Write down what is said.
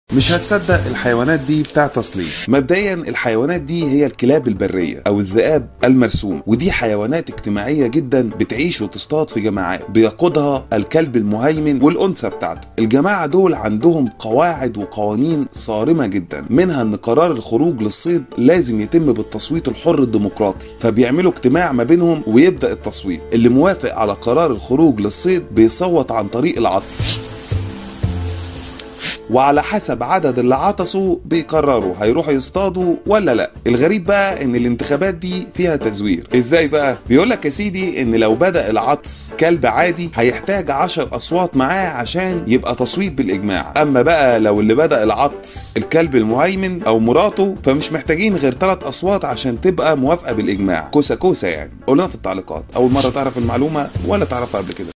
مش هتصدق الحيوانات دي بتاع تصليف مبدئيا الحيوانات دي هي الكلاب البريه او الذئاب المرسوم ودي حيوانات اجتماعيه جدا بتعيش وتصطاد في جماعات بيقودها الكلب المهيمن والانثى بتاعته الجماعه دول عندهم قواعد وقوانين صارمه جدا منها ان قرار الخروج للصيد لازم يتم بالتصويت الحر الديمقراطي فبيعملوا اجتماع ما بينهم ويبدا التصويت اللي موافق على قرار الخروج للصيد بيصوت عن طريق العطس وعلى حسب عدد اللي عطسوا بيقرروا هيروحوا يصطادوا ولا لا الغريب بقى ان الانتخابات دي فيها تزوير ازاي بقى بيقول لك يا سيدي ان لو بدا العطس كلب عادي هيحتاج 10 اصوات معاه عشان يبقى تصويت بالاجماع اما بقى لو اللي بدا العطس الكلب المهيمن او مراته فمش محتاجين غير 3 اصوات عشان تبقى موافقه بالاجماع كوسه كوسه يعني قولنا في التعليقات اول مره تعرف المعلومه ولا تعرفها قبل كده